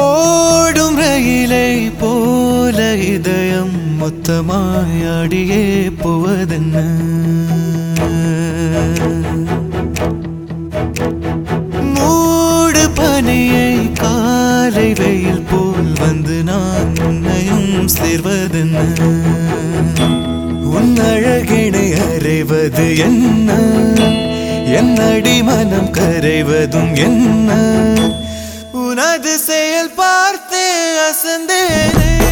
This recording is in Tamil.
ஓடும் ரயிலை போல இதயம் மொத்தமாயாடியே போவதென்ன மூடு பனியை காலை வெயில் போல் வந்து நான் உன்னையும் சேர்வதென்ன உன் அழகினை அறைவது என்ன என் அடிமனம் கரைவதும் என்ன உனது செயல் பார்த்தே அசந்தேனே